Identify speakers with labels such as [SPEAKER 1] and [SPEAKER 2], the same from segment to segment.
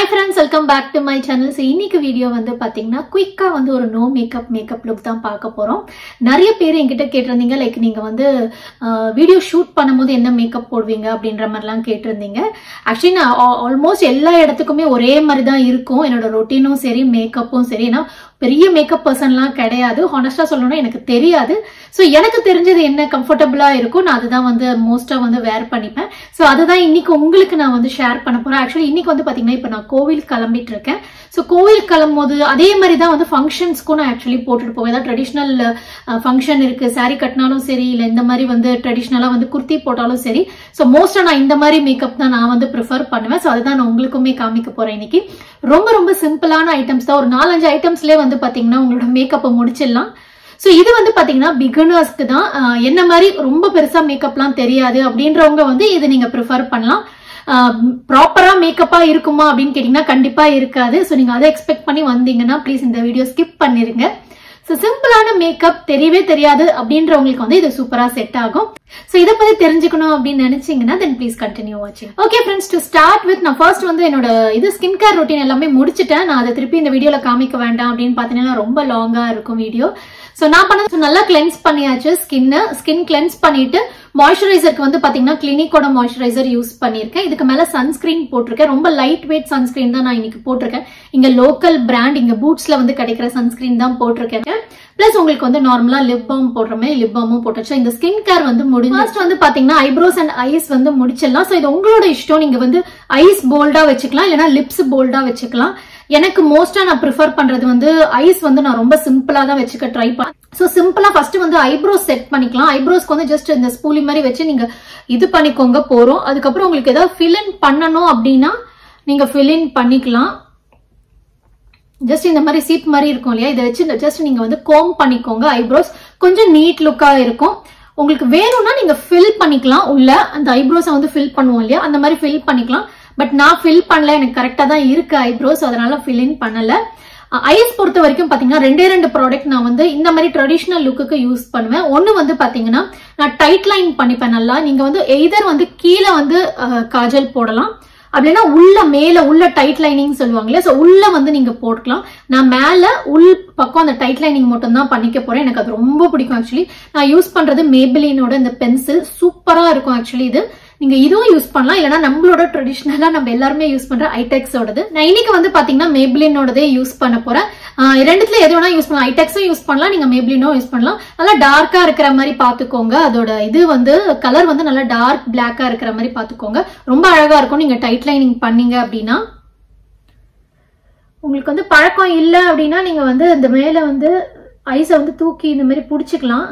[SPEAKER 1] hi friends welcome back to my channel so இன்னைக்கு video வந்து பார்த்தீங்கன்னா குயிக்காக வந்து ஒரு நோ மேக்கப் மேக்கப் லுக் தான் பார்க்க போகிறோம் நிறைய பேர் என்கிட்ட கேட்டிருந்தீங்க லைக் நீங்கள் வந்து வீடியோ ஷூட் பண்ணும்போது என்ன மேக்கப் போடுவீங்க அப்படின்ற மாதிரிலாம் கேட்டிருந்தீங்க ஆக்சுவலி நான் ஆல்மோஸ்ட் எல்லா இடத்துக்குமே ஒரே மாதிரி தான் இருக்கும் என்னோட ரொட்டீனும் சரி மேக்கப்பும் சரி ஏன்னா பெரிய மேக்கப் பர்சன்லாம் கிடையாது ஹானஸ்டா சொல்லணும்னா எனக்கு தெரியாது ஸோ எனக்கு தெரிஞ்சது என்ன கம்ஃபர்டபுளா இருக்கும் நான் அதுதான் வந்து மோஸ்டா வந்து வேர் பண்ணிப்பேன் ஸோ அதுதான் இன்னைக்கு உங்களுக்கு நான் வந்து ஷேர் பண்ண போறேன் ஆக்சுவலி இன்னைக்கு வந்து பாத்தீங்கன்னா இப்போ நான் கோவில் கிளம்பிட்டு இருக்கேன் ஸோ கோவில் கிளம்பும்போது அதே மாதிரி தான் வந்து ஃபங்க்ஷன்ஸ்க்கும் நான் ஆக்சுவலி போட்டுட்டு போவேன் ஏதாவது ட்ரெடிஷ்னல் ஃபங்க்ஷன் இருக்கு saree கட்டினாலும் சரி இல்லை இந்த மாதிரி வந்து ட்ரெடிஷ்னலாக வந்து குர்த்தி போட்டாலும் சரி ஸோ மோஸ்டா நான் இந்த மாதிரி மேக்கப் தான் நான் வந்து ப்ரிஃபர் பண்ணுவேன் ஸோ அதுதான் நான் உங்களுக்குமே காமிக்க போறேன் இன்னைக்கு ரொம்ப ரொம்ப சிம்பிளான ஐட்டம்ஸ் தான் ஒரு நாலஞ்சு ஐட்டம்ஸ்லேயே வந்து பாத்தீங்கன்னா உங்களோட மேக்கப்பை முடிச்சிடலாம் ஸோ இது வந்து பாத்தீங்கன்னா பிகினர்ஸ்க்கு தான் அஹ், என்ன மாதிரி ரொம்ப பெருசா மேக்கப்லாம் தெரியாது அப்படின்றவங்க வந்து இது நீங்க ப்ரிஃபர் பண்ணலாம் ப்ராப்பரா மேக்கப்பா இருக்குமா அப்படின்னு கேட்டீங்கன்னா கண்டிப்பா இருக்காது ஸோ நீங்க அதை எக்ஸ்பெக்ட் பண்ணி வந்தீங்கன்னா ப்ளீஸ் இந்த வீடியோ ஸ்கிப் பண்ணிருங்க ஸோ சிம்பிளான மேக்கப் தெரியவே தெரியாது அப்படின்றவங்களுக்கு வந்து இது சூப்பரா செட் ஆகும் ஸோ இதை பத்தி தெரிஞ்சுக்கணும் அப்படின்னு நினைச்சீங்கன்னா தென் ப்ளீஸ் கண்டினியூ வாட்சிங் okay friends to start with நான் ஃபர்ஸ்ட் வந்து என்னோட இது ஸ்கின் கேர் ரொட்டீன் எல்லாமே முடிச்சிட்டேன் நான் அதை திருப்பி இந்த வீடியோல காமிக்க வேண்டாம் அப்படின்னு பார்த்தீங்கன்னா ரொம்ப லாங்கா இருக்கும் வீடியோ ஸோ நான் பண்ணது நல்லா கிளென்ஸ் பண்ணியாச்சு ஸ்கின் ஸ்கின் கிளென்ஸ் பண்ணிட்டு மாய்ஸ்சரைசருக்கு வந்து பாத்தீங்கன்னா கிளினிக்கோட மாய்ஸ்சரைசர் யூஸ் பண்ணிருக்கேன் இதுக்கு மேல சன்ஸ்கிரீன் போட்டிருக்கேன் ரொம்ப லைட் வெயிட் சன்ஸ்கிரீன் தான் நான் இன்னைக்கு போட்டிருக்கேன் இங்க லோக்கல் பிராண்ட் இங்க பூட்ஸ்ல வந்து கிடைக்கிற சன்ஸ்கிரீன் தான் போட்டிருக்கேன் பிளஸ் உங்களுக்கு வந்து நார்மலா லிப் பாம் போடுற மாதிரி லிப் பாமும் போட்டுச்சு இந்த ஸ்கின் கேர் வந்து முடிஞ்சு ஃபர்ஸ்ட் வந்து பாத்தீங்கன்னா ஐப்ரோஸ் அண்ட் ஐஸ் வந்து முடிச்சிடலாம் ஸோ இது உங்களோட இஷ்டம் நீங்க வந்து ஐஸ் போல்டா வச்சுக்கலாம் இல்லைன்னா லிப்ஸ் போல்டா வச்சுக்கலாம் எனக்கு மோஸ்டா நான் ப்ரிஃபர் பண்றது வந்து ஐஸ் வந்து நான் ரொம்ப சிம்பிளா தான் வச்சுக்க ட்ரை பண்ணேன் ஸோ சிம்பிளா ஃபர்ஸ்ட் வந்து ஐப்ரோஸ் செட் பண்ணிக்கலாம் ஐப்ரோஸ்க்கு வந்து ஜஸ்ட் இந்த ஸ்பூலி மாதிரி வச்சு நீங்க இது பண்ணிக்கோங்க போறோம் அதுக்கப்புறம் உங்களுக்கு ஏதாவது fill in பண்ணணும் அப்படின்னா நீங்க fill in பண்ணிக்கலாம் ஜஸ்ட் இந்த மாதிரி சீப் மாதிரி இருக்கும் இல்லையா இதை வச்சு ஜஸ்ட் நீங்க வந்து கோம் பண்ணிக்கோங்க ஐப்ரோஸ் கொஞ்சம் நீட் லுக்கா இருக்கும் உங்களுக்கு வேணும்னா நீங்க ஃபில் பண்ணிக்கலாம் உள்ள அந்த ஐப்ரோஸை வந்து ஃபில் பண்ணுவோம் இல்லையா அந்த மாதிரி ஃபில் பண்ணிக்கலாம் பட் நான் ஃபில் பண்ணல எனக்கு கரெக்டா தான் இருக்கு ஐப்ரோஸ் அதனால ஃபில் இன் பண்ணல ஐஸ் பொறுத்த வரைக்கும் பாத்தீங்கன்னா ரெண்டே ரெண்டு ப்ராடக்ட் நான் வந்து இந்த மாதிரி ட்ரெடிஷ்னல் லுக்குக்கு யூஸ் பண்ணுவேன் ஒன்னு வந்து பாத்தீங்கன்னா நான் டைட் லைன் பண்ணிப்பேன் நல்லா நீங்க வந்து எய்தர் வந்து கீழே வந்து அஹ், காஜல் போடலாம் அப்படின்னா உள்ள மேல உள்ள டைட் லைனிங் சொல்லுவாங்க இல்லையா ஸோ உள்ள வந்து நீங்க போட்டுக்கலாம் நான் மேல உள் பக்கம் அந்த டைட் லைனிங் மட்டும் தான் பண்ணிக்க போறேன் எனக்கு அது ரொம்ப பிடிக்கும் ஆக்சுவலி நான் யூஸ் பண்றது மேபிலினோட இந்த பென்சில் சூப்பரா இருக்கும் ஆக்சுவலி இது நீங்க இதுவும் யூஸ் பண்ணலாம் இல்லைன்னா நம்மளோட ட்ரெடிஷ்னலா நம்ம எல்லாருமே யூஸ் பண்ற ஐடெக்ஸோடது நான் இன்னைக்கு வந்து பாத்தீங்கன்னா மேபிலினோடதே யூஸ் பண்ண போறேன் ஆஹ் ரெண்டுத்துல எது வேணா யூஸ் பண்ணலாம் ஐடெக்ஸும் யூஸ் பண்ணலாம் நீங்க மேபிலினோ யூஸ் பண்ணலாம் நல்லா டார்க்கா இருக்கிற மாதிரி பாத்துக்கோங்க அதோட இது வந்து கலர் வந்து நல்லா டார்க் பிளாக்கா இருக்கிற மாதிரி பாத்துக்கோங்க ரொம்ப அழகா இருக்கும் நீங்க டைட் லைனிங் பண்ணீங்க அப்படின்னா உங்களுக்கு வந்து பழக்கம் இல்லை அப்படின்னா நீங்க வந்து இந்த மேல வந்து ஐஸை வந்து தூக்கி இந்த மாதிரி பிடிச்சிக்கலாம்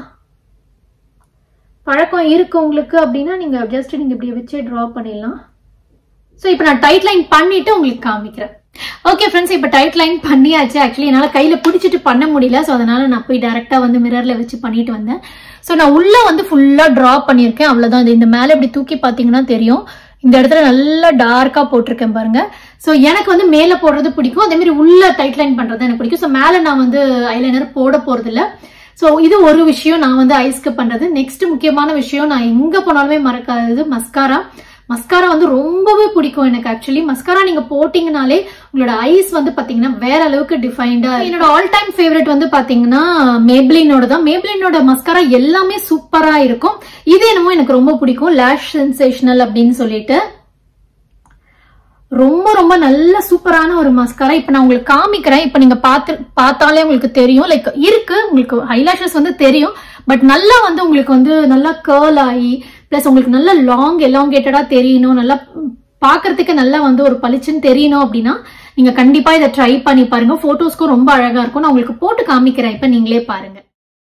[SPEAKER 1] பழக்கம் இருக்கு உங்களுக்கு அப்படின்னா நீங்க ஜஸ்ட் நீங்க இப்படி வச்சே ட்ரா பண்ணிடலாம் ஸோ இப்போ நான் டைட் லைன் பண்ணிட்டு உங்களுக்கு காமிக்கிறேன் ஓகே ஃப்ரெண்ட்ஸ் இப்போ டைட் லைன் பண்ணியாச்சு ஆக்சுவலி என்னால் கையில் பிடிச்சிட்டு பண்ண முடியல ஸோ அதனால நான் போய் டேரெக்டாக வந்து மிரரில் வச்சு பண்ணிட்டு வந்தேன் ஸோ நான் உள்ள வந்து ஃபுல்லாக ட்ரா பண்ணியிருக்கேன் அவ்வளோதான் இது இந்த மேலே இப்படி தூக்கி பார்த்தீங்கன்னா தெரியும் இந்த இடத்துல நல்லா டார்க்காக போட்டிருக்கேன் பாருங்க ஸோ எனக்கு வந்து மேலே போடுறது பிடிக்கும் அதே மாதிரி உள்ள டைட் லைன் பண்ணுறது எனக்கு பிடிக்கும் ஸோ மேலே நான் வந்து ஐலைனர் போட போகிறதில்ல ஸோ இது ஒரு விஷயம் நான் வந்து ஐஸ்க்கு பண்றது நெக்ஸ்ட் முக்கியமான விஷயம் நான் எங்க போனாலுமே மறக்காதது மஸ்காரா மஸ்காரா வந்து ரொம்பவே பிடிக்கும் எனக்கு ஆக்சுவலி மஸ்காரா நீங்க போட்டீங்கனாலே உங்களோட ஐஸ் வந்து பாத்தீங்கன்னா வேற அளவுக்கு டிஃபைன்டா என்னோட ஆல் டைம் ஃபேவரட் வந்து பாத்தீங்கன்னா மேப்ளினோட தான் மேப்ளினோட மஸ்காரா எல்லாமே சூப்பரா இருக்கும் இது என்னமோ எனக்கு ரொம்ப பிடிக்கும் லேஷ் சென்சேஷனல் அப்படின்னு சொல்லிட்டு ரொம்ப ரொம்ப நல்ல சூப்பரான ஒரு மஸ்காரா இப்ப நான் உங்களுக்கு காமிக்கிறேன் இப்ப நீங்க பார்த்து பார்த்தாலே உங்களுக்கு தெரியும் லைக் இருக்கு உங்களுக்கு ஹைலாஷஸ் வந்து தெரியும் பட் நல்லா வந்து உங்களுக்கு வந்து நல்லா கேர்ள் ஆகி பிளஸ் உங்களுக்கு நல்லா லாங் எலாங்கேட்டடா தெரியணும் நல்லா பார்க்கறதுக்கு நல்லா வந்து ஒரு பளிச்சுன்னு தெரியணும் அப்படின்னா நீங்க கண்டிப்பா இதை ட்ரை பண்ணி பாருங்க போட்டோஸ்க்கும் ரொம்ப அழகா இருக்கும் நான் உங்களுக்கு போட்டு காமிக்கிறேன் இப்ப நீங்களே பாருங்க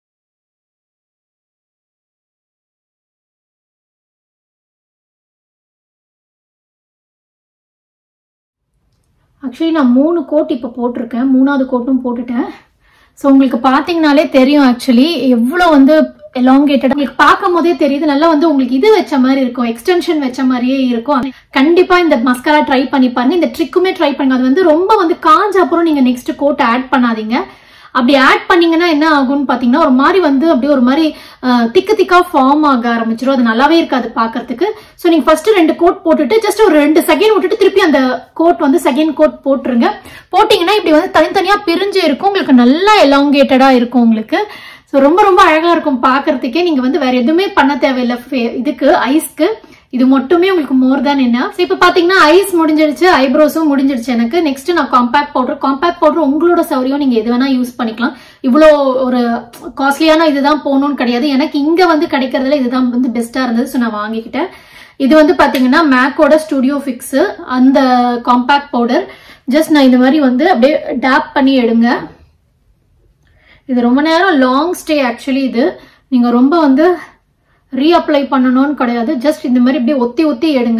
[SPEAKER 1] ஆக்சுவலி நான் மூணு கோட் இப்போ போட்டிருக்கேன் மூணாவது கோட்டும் போட்டுட்டேன் ஸோ உங்களுக்கு பார்த்தீங்கனாலே தெரியும் ஆக்சுவலி எவ்வளோ வந்து எலாங்கேட்டட் உங்களுக்கு பார்க்கும் போதே தெரியுது நல்லா வந்து உங்களுக்கு இது வச்ச மாதிரி இருக்கும் எக்ஸ்டென்ஷன் வச்ச மாதிரியே இருக்கும் கண்டிப்பா இந்த மஸ்காரா ட்ரை பண்ணி பாருங்க இந்த ட்ரிக்குமே ட்ரை பண்ணுங்க அது வந்து ரொம்ப வந்து காஞ்ச அப்புறம் நீங்க நெக்ஸ்ட் கோட் ஆட் பண்ணாதீங்க அப்படி ஆட் பண்ணீங்கன்னா என்ன ஆகும்னு பாத்தீங்கன்னா ஒரு மாதிரி வந்து அப்படியே ஒரு மாதிரி அஹ், திக்கு திக்கா ஃபார்ம் ஆக ஆரம்பிச்சிடும் அது நல்லாவே இருக்காது பாக்குறதுக்கு ஸோ நீங்க ஃபர்ஸ்ட் ரெண்டு கோட் போட்டுட்டு ஜஸ்ட் ஒரு ரெண்டு செகண்ட் விட்டுட்டு திருப்பி அந்த கோட் வந்து செகண்ட் கோட் போட்டுருங்க போட்டீங்கன்னா இப்படி வந்து தனித்தனியா பிரிஞ்சு இருக்கும் உங்களுக்கு நல்லா எலாங்கேட்டடா இருக்கும் உங்களுக்கு ஸோ ரொம்ப ரொம்ப அழகா இருக்கும் பாக்குறதுக்கே நீங்க வந்து வேற எதுவுமே பண்ண தேவையில்லை fa- இதுக்கு ஐஸ்க்கு இது மட்டுமே உங்களுக்கு மோர் தான் என்ன ஸோ இப்போ பாத்தீங்கன்னா ஐஸ் முடிஞ்சிருச்சு ஐப்ரோஸும் முடிஞ்சிருச்சு எனக்கு நெக்ஸ்ட் நான் காம்பேக்ட் பவுடர் காம்பேக்ட் பவுடர் உங்களோட சௌரியம் நீங்க எது வேணா யூஸ் பண்ணிக்கலாம் இவ்வளோ ஒரு காஸ்ட்லியான இதுதான் போகணும்னு கிடையாது எனக்கு இங்க வந்து கிடைக்கிறதுல இதுதான் வந்து பெஸ்டா இருந்தது ஸோ நான் வாங்கிக்கிட்டேன் இது வந்து பாத்தீங்கன்னா மேக்கோட ஸ்டுடியோ ஃபிக்ஸ் அந்த காம்பேக்ட் பவுடர் ஜஸ்ட் நான் இந்த மாதிரி வந்து அப்படியே டேப் பண்ணி எடுங்க இது ரொம்ப நேரம் லாங் ஸ்டே ஆக்சுவலி இது நீங்க ரொம்ப வந்து ரீஅப்ளை பண்ணணும்னு கிடையாது ஜஸ்ட் இந்த மாதிரி அப்படியே ஒத்தி ஒத்தி எடுங்க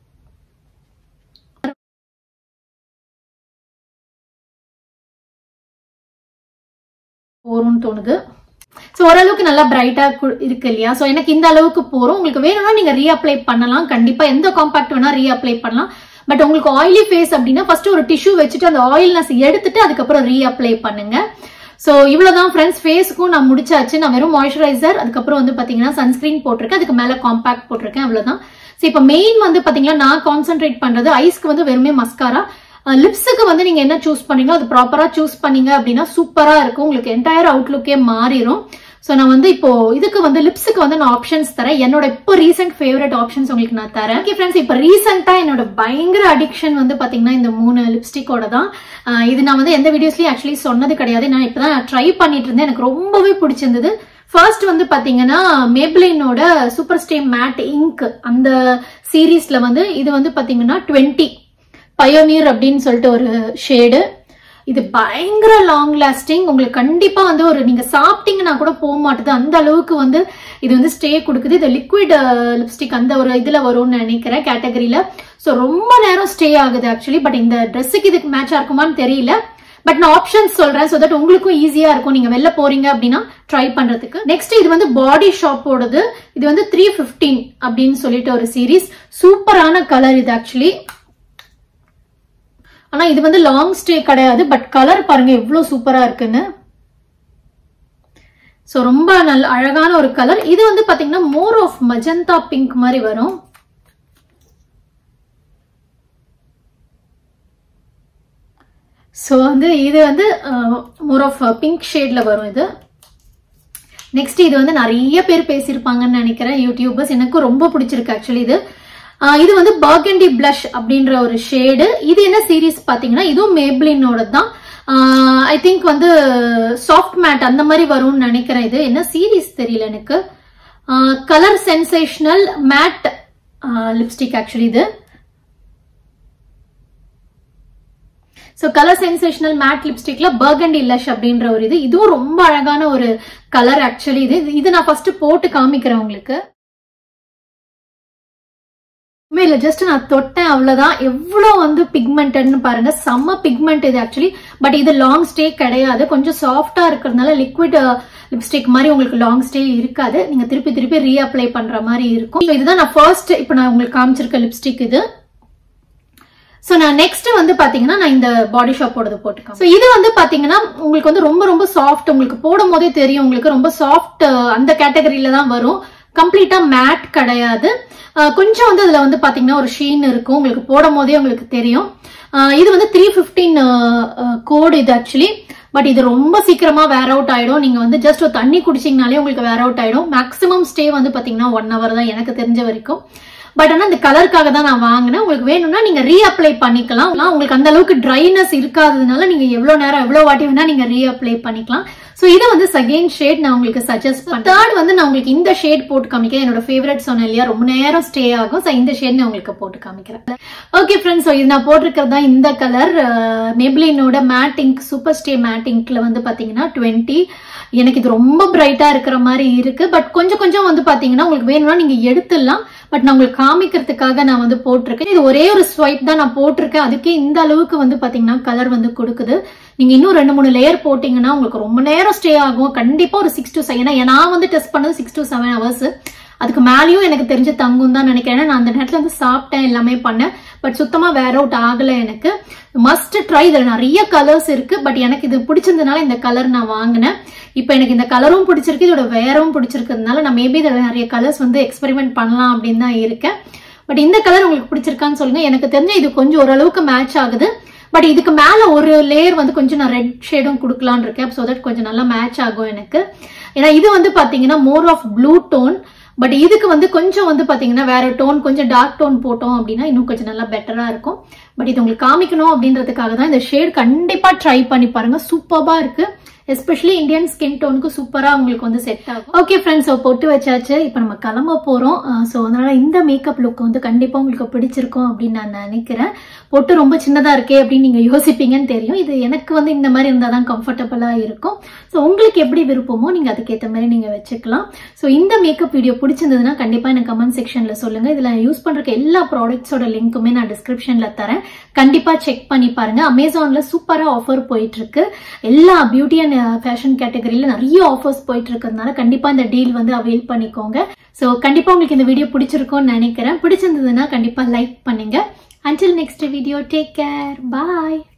[SPEAKER 1] போரும்னு தோணுது ஸோ ஓரளவுக்கு நல்லா பிரைட்டா இருக்கு இல்லையா ஸோ எனக்கு இந்த அளவுக்கு போறோம் உங்களுக்கு வேணும்னா நீங்க ரீஅப்ளை பண்ணலாம் கண்டிப்பா எந்த காம்பாக்ட் வேணா ரீஅப்ளை பண்ணலாம் பட் உங்களுக்கு ஆயிலி ஃபேஸ் அப்படின்னா ஃபர்ஸ்ட் ஒரு டிஷ்யூ வச்சுட்டு அந்த ஆயில்னஸ் எடுத்துட்டு அதுக்கப்புறம் ரீஅப்ளை பண்ணுங்க ஸோ இவ்வளவுதான் ஃப்ரெண்ட்ஸ் ஃபேஸ்க்கும் நான் முடிச்சாச்சு நான் வெறும் மாய்ஸ்சரைசர் அதுக்கப்புறம் வந்து பாத்தீங்கன்னா சன்ஸ்கிரீன் போட்டிருக்கேன் அதுக்கு மேல காம்பாக்ட் போட்டிருக்கேன் அவ்வளவுதான் ஸோ இப்போ மெயின் வந்து பாத்தீங்கன்னா நான் கான்சென்ட்ரேட் பண்றது ஐஸ்க்கு வந்து வெறுமே மஸ்காரா லிப்ஸுக்கு வந்து நீங்க என்ன சூஸ் பண்ணீங்களோ அது ப்ராப்பரா சூஸ் பண்ணீங்க அப்படின்னா சூப்பரா இருக்கும் உங்களுக்கு என்டையர் அவுட்லுக்கே மாறிடும் ஸோ நான் வந்து இப்போ இதுக்கு வந்து லிப்ஸுக்கு வந்து நான் ஆப்ஷன்ஸ் தரேன் என்னோட இப்போ ரீசெண்ட் ஃபேவரட் ஆப்ஷன்ஸ் உங்களுக்கு நான் தரேன் ஓகே ஃப்ரெண்ட்ஸ் இப்போ ரீசெண்டா என்னோட பயங்கர அடிக்ஷன் வந்து பாத்தீங்கன்னா இந்த மூணு லிப்ஸ்டிக்கோட தான் ஆஹ் இது நான் வந்து எந்த வீடியோஸ்லயும் ஆக்சுவலி சொன்னது கிடையாது நான் இப்பதான் ட்ரை பண்ணிட்டு இருந்தேன் எனக்கு ரொம்பவே பிடிச்சிருந்தது ஃபர்ஸ்ட் வந்து பாத்தீங்கன்னா மேப்ளினோட சூப்பர் ஸ்டே மேட் இங்க் அந்த சீரீஸ்ல வந்து இது வந்து பாத்தீங்கன்னா டுவெண்ட்டி பயோனியர் அப்படின்னு சொல்லிட்டு ஒரு ஷேடு இது பயங்கர லாங் லாஸ்டிங் உங்களுக்கு கண்டிப்பா வந்து ஒரு நீங்க சாப்பிட்டீங்கன்னா கூட போக மாட்டுது அந்த அளவுக்கு வந்து இது வந்து ஸ்டே கொடுக்குது இது லிக்விட் லிப்ஸ்டிக் அந்த ஒரு இதுல வரும்னு நினைக்கிறேன் கேட்டகரியில ஸோ ரொம்ப நேரம் ஸ்டே ஆகுது ஆக்சுவலி பட் இந்த ட்ரெஸ்ஸுக்கு இதுக்கு மேட்சா இருக்குமான்னு தெரியல பட் நான் ஆப்ஷன்ஸ் சொல்றேன் ஸோ தட் உங்களுக்கும் ஈஸியா இருக்கும் நீங்க வெளில போறீங்க அப்படின்னா ட்ரை பண்றதுக்கு நெக்ஸ்ட் இது வந்து பாடி ஷாப்போடது இது வந்து த்ரீ ஃபிஃப்டீன் அப்படின்னு சொல்லிட்டு ஒரு சீரீஸ் சூப்பரான கலர் இது ஆக்சுவலி ஆனா இது வந்து லாங் ஸ்டே கிடையாது பட் கலர் பாருங்க எவ்வளவு சூப்பரா இருக்குன்னு சோ ரொம்ப நல்ல அழகான ஒரு கலர் இது வந்து பாத்தீங்கன்னா மோர் ஆஃப் மஜந்தா பிங்க் மாதிரி வரும் சோ வந்து இது வந்து மோர் ஆஃப் பிங்க் ஷேட்ல வரும் இது நெக்ஸ்ட் இது வந்து நிறைய பேர் பேசியிருப்பாங்கன்னு நினைக்கிறேன் யூடியூபர்ஸ் எனக்கு ரொம்ப பிடிச்சிருக்கு ஆக்சுவலி இது ஆஹ் இது வந்து பர்கண்டி பிளஷ் அப்படின்ற ஒரு ஷேடு இது என்ன சீரீஸ் பாத்தீங்கன்னா இதுவும் மேப்ளினோட தான் ஐ திங்க் வந்து சாஃப்ட் மேட் அந்த மாதிரி வரும்னு நினைக்கிறேன் இது என்ன சீரீஸ் தெரியல எனக்கு colour sensational matte lipstick actually இது ஸோ கலர் சென்சேஷனல் மேட் லிப்ஸ்டிக்ல பர்கண்டி லஷ் அப்படின்ற ஒரு இது இதுவும் ரொம்ப அழகான ஒரு கலர் ஆக்சுவலி இது இது நான் ஃபர்ஸ்ட் போட்டு காமிக்கிறேன் உங்களுக்கு இல்ல ஜஸ்ட் நான் தொட்டேன் அவ்வளவுதான் எவ்வளவு வந்து பிக்மெண்டட்னு பாருங்க செம்ம பிக்மெண்ட் இது ஆக்சுவலி பட் இது லாங் ஸ்டே கிடையாது கொஞ்சம் சாஃப்டா இருக்கிறதுனால லிக்விட் லிப்ஸ்டிக் மாதிரி உங்களுக்கு லாங் ஸ்டே இருக்காது நீங்க திருப்பி திருப்பி ரீஅப்ளை பண்ற மாதிரி இருக்கும் So, இதுதான் நான் ஃபர்ஸ்ட் இப்போ நான் உங்களுக்கு காமிச்சிருக்க லிப்ஸ்டிக் இது சோ நான் நெக்ஸ்ட் வந்து பாத்தீங்கன்னா நான் இந்த பாடி ஷாப்போடது போட்டுக்கேன் சோ இது வந்து பாத்தீங்கன்னா உங்களுக்கு வந்து ரொம்ப ரொம்ப சாஃப்ட் உங்களுக்கு போடும் போதே தெரியும் உங்களுக்கு ரொம்ப சாஃப்ட் அந்த கேட்டகரியில தான் வரும் கம்ப்ளீட்டா மேட் கிடையாது அஹ் கொஞ்சம் வந்து அதுல வந்து பாத்தீங்கன்னா ஒரு ஷீன் இருக்கும் உங்களுக்கு போடும் போதே உங்களுக்கு தெரியும் அஹ் இது வந்து த்ரீ பிப்டீன் கோடு இது ஆக்சுவலி பட் இது ரொம்ப சீக்கிரமா வேர் அவுட் ஆயிடும் நீங்க வந்து ஜஸ்ட் ஒரு தண்ணி குடிச்சீங்கனாலே உங்களுக்கு வேர் அவுட் ஆயிடும் மேக்ஸிமம் ஸ்டே வந்து பாத்தீங்கன்னா ஒன் ஹவர் தான் எனக்கு தெரிஞ்ச வரைக்கும் பட் ஆனா இந்த கலருக்காக தான் நான் வாங்கினேன் உங்களுக்கு வேணும்னா நீங்க ரீஅப்ளை பண்ணிக்கலாம் ஆனா உங்களுக்கு அந்த அளவுக்கு ட்ரைனஸ் இருக்காததுனால நீங்க எவ்வளவு நேரம் எவ்வளவு வாட்டி வேணா நீங்க ரீஅப்ளை பண்ணிக்கலாம் சோ இது வந்து செகண்ட் ஷேட் நான் உங்களுக்கு சஜஸ்ட் பண்ணேன் தேர்ட் வந்து நான் உங்களுக்கு இந்த ஷேட் போட்டு காமிக்கிறேன் என்னோட ஃபேவரட் சொன்னேன் இல்லையா ரொம்ப நேரம் ஸ்டே ஆகும் சோ இந்த ஷேட் நான் உங்களுக்கு போட்டு காமிக்கிறேன் ஓகே ஃப்ரெண்ட்ஸ் இது நான் போட்டிருக்கிறது தான் இந்த கலர் மெப்ளினோட matte ink super stay matte இங்க்ல வந்து பாத்தீங்கன்னா டுவெண்ட்டி எனக்கு இது ரொம்ப பிரைட்டா இருக்கிற மாதிரி இருக்கு பட் கொஞ்சம் கொஞ்சம் வந்து பாத்தீங்கன்னா உங்களுக்கு வேணும்னா நீங்க எடுத்துடலாம் பட் நான் உங்களுக்கு காமிக்கிறதுக்காக நான் வந்து போட்டிருக்கேன் இது ஒரே ஒரு ஸ்வைப் தான் நான் போட்டிருக்கேன் அதுக்கே இந்த அளவுக்கு வந்து பாத்தீங்கன்னா கலர் வந்து கொடுக்குது நீங்க இன்னும் ரெண்டு மூணு லேயர் போட்டீங்கன்னா உங்களுக்கு ரொம்ப நேரம் ஸ்டே ஆகும் கண்டிப்பா ஒரு சிக்ஸ் டு செவன் ஏன்னா நான் வந்து டெஸ்ட் பண்ணது சிக்ஸ் டு செவன் ஹவர்ஸ் அதுக்கு மேலேயும் எனக்கு தெரிஞ்ச தங்கும் தான் நினைக்கிறேன் ஏன்னா நான் அந்த நேரத்துல வந்து சாப்பிட்டேன் எல்லாமே பண்ணேன் பட் சுத்தமா வேர் அவுட் ஆகல எனக்கு மஸ்ட் ட்ரை இதுல நிறைய கலர்ஸ் இருக்கு பட் எனக்கு இது பிடிச்சிருந்தனால இந்த கலர் நான் வாங்கினேன் இப்போ எனக்கு இந்த கலரும் பிடிச்சிருக்கு இதோட வேரும் பிடிச்சிருக்கிறதுனால நான் மேபி இதில் நிறைய கலர்ஸ் வந்து எக்ஸ்பெரிமெண்ட் பண்ணலாம் அப்படின்னு தான் இருக்கேன் பட் இந்த கலர் உங்களுக்கு பிடிச்சிருக்கான்னு சொல்லுங்க எனக்கு தெரிஞ்ச இது கொஞ்சம் ஓரளவுக்கு மேட்ச் ஆகுது பட் இதுக்கு மேல ஒரு லேயர் வந்து கொஞ்சம் நான் ரெட் ஷேடும் கொடுக்கலான்னு இருக்கேன் ஸோ தட் கொஞ்சம் நல்லா மேட்ச் ஆகும் எனக்கு ஏன்னா இது வந்து பாத்தீங்கன்னா more of blue tone but இதுக்கு வந்து கொஞ்சம் வந்து பாத்தீங்கன்னா வேற டோன் கொஞ்சம் டார்க் டோன் போட்டோம் அப்படின்னா இன்னும் கொஞ்சம் நல்லா பெட்டரா இருக்கும் பட் இது உங்களுக்கு காமிக்கணும் அப்படின்றதுக்காக தான் இந்த ஷேட் கண்டிப்பா ட்ரை பண்ணி பாருங்க சூப்பர்பா இருக்கு எஸ்பெஷலி இந்தியன் ஸ்கின் டோனுக்கு சூப்பரா உங்களுக்கு வந்து செட் ஆகும் ஓகே ஃப்ரெண்ட்ஸ் பொட்டு வச்சாச்சு இப்போ நம்ம கிளம்ப போறோம் ஸோ அதனால இந்த மேக்கப் லுக் வந்து கண்டிப்பா உங்களுக்கு பிடிச்சிருக்கும் அப்படின்னு நான் நினைக்கிறேன் பொட்டு ரொம்ப சின்னதா இருக்கே அப்படின்னு நீங்க யோசிப்பீங்கன்னு தெரியும் இது எனக்கு வந்து இந்த மாதிரி இருந்தால் தான் கம்ஃபர்டபுளா இருக்கும் ஸோ உங்களுக்கு எப்படி விருப்பமோ நீங்க அதுக்கேற்ற மாதிரி நீங்க வச்சுக்கலாம் ஸோ இந்த மேக்கப் வீடியோ பிடிச்சிருந்ததுன்னா கண்டிப்பா எனக்கு கமெண்ட் செக்ஷன்ல சொல்லுங்க இதுல யூஸ் பண்ற எல்லா ப்ராடக்ட்ஸோட லிங்க்குமே நான் டிஸ்கிரிப்ஷன்ல தரேன் கண்டிப்பா செக் பண்ணி பாருங்க அமேசான்ல சூப்பரா ஆஃபர் போயிட்டு இருக்கு எல்லா பியூட்டி அண்ட் ஃபேஷன் கேட்டகரியில நிறைய ஆஃபர்ஸ் போயிட்டு இருக்கிறதுனால கண்டிப்பா இந்த டீல் வந்து அவைல் பண்ணிக்கோங்க ஸோ கண்டிப்பா உங்களுக்கு இந்த வீடியோ பிடிச்சிருக்கும்னு நினைக்கிறேன் பிடிச்சிருந்ததுன்னா கண்டிப்பா லைக் பண்ணுங்க until next video take care bye